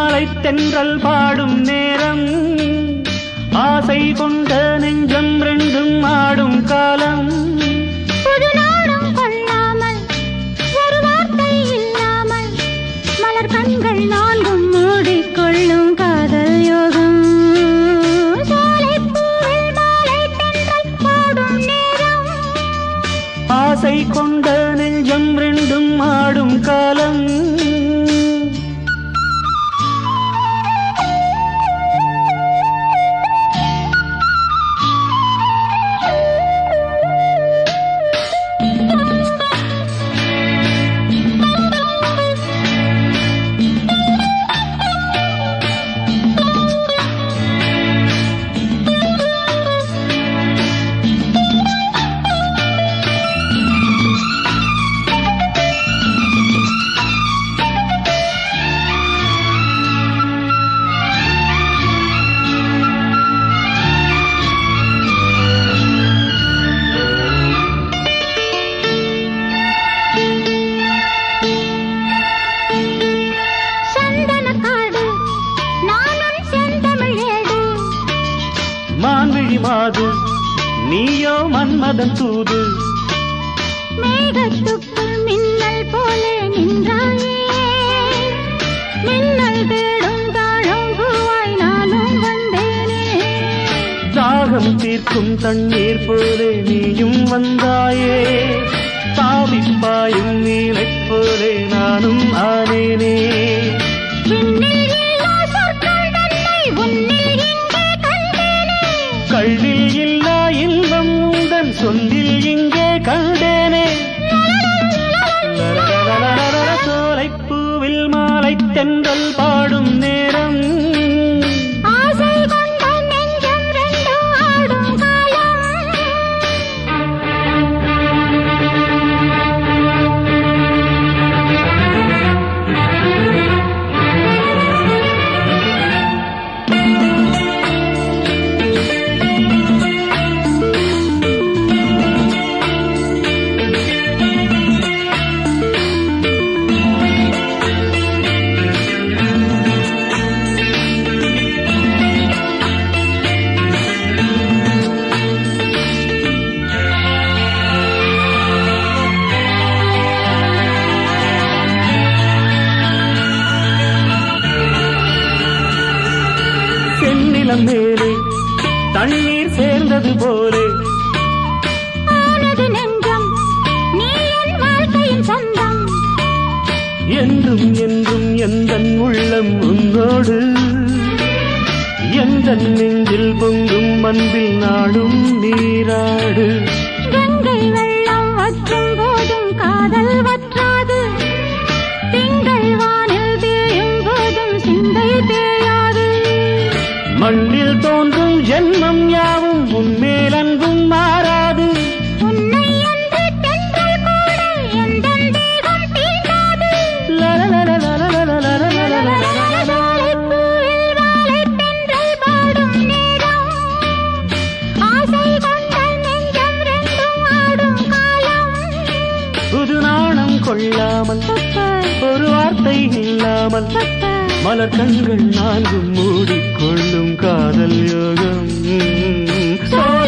மாலை தென்றல் பாடும் நேரம் ஆசை கொண்ட நெஞ்சம் ரெண்டும் ஆடும் காலம் புது நாடும் கொள்ளாமல் ஒரு வார்த்தை இல்லாமல் மலர் கண்கள் நான்கும் மூடிக்கொள்ளும் காதல் யோகம் சோலைப்பூவில் மாலை தென்றல் பாடும் நேரம் ஆசை கொண்ட நெஞ்சம் ரெண்டும் ஆடும் காலம் சந்தனக்காடு நானும் செந்தமிழ் ஏடு மான்விழி மாது நீயோ மன்மதன் தூது மேகத்துக்குள் மின்னல் போலே நின்றாயே மின்னல் தேடும் தாழம் பூவாய் நானும் வந்தேனே தாகம் தீர்க்கும் தண்ணீர் போலே நீயும் வந்தாயே தாவிப்பாயும் நீலைப் போலே நானும் ஆனேனே விண்ணில் இல்லா சொற்கள் தன்னை உன்னில் எங்கே கண்டேனே கள்ளில் இல்லா இன்பம் உந்தன் சொல்லில் இங்கே கண்டேனே சோலைப் பூவில் மாலை தென்றல் பாடும் நேரம் ஆசை கொண்ட நெஞ்சம் ரெண்டும் ஆடும் காலம் செந்நிலம் மேலே தண்ணீர் சேர்ந்தது போலே ஆனது நெஞ்சம் நீ என் வாழ்க்கையின் சொந்தம் என்றும் என்றும் எந்தன் உள்ளம் உன்னோடு எந்த நெஞ்சில் பொங்கும் அன்பில் நாடும் நீராடு கங்கை வெள்ளம் வற்றும் போதும் காதல் வற்றாது திங்கள் வானில் தேயும் போதும் சிந்தை தேயாது மண்ணில் தோன்றும் ஜென்மம் யாவும் உன்மேல் அன்பும் மாறாது உன்னை அன்று தென்றல் கூட எந்தன் தேகம் தீண்டாது சோலைப்பூவில் வாழை தென்றல் பாடும் நேரம் ஆசை கொண்ட நெஞ்சம் ரெண்டும் ஆடும் காலம் புது நாணம் கொள்ளாமல் ஒரு வார்த்தை இல்லாமல் மலர் கண்கள் நான்கும் மூடிக்கொள்ளும் காதல் யோகம் சோலை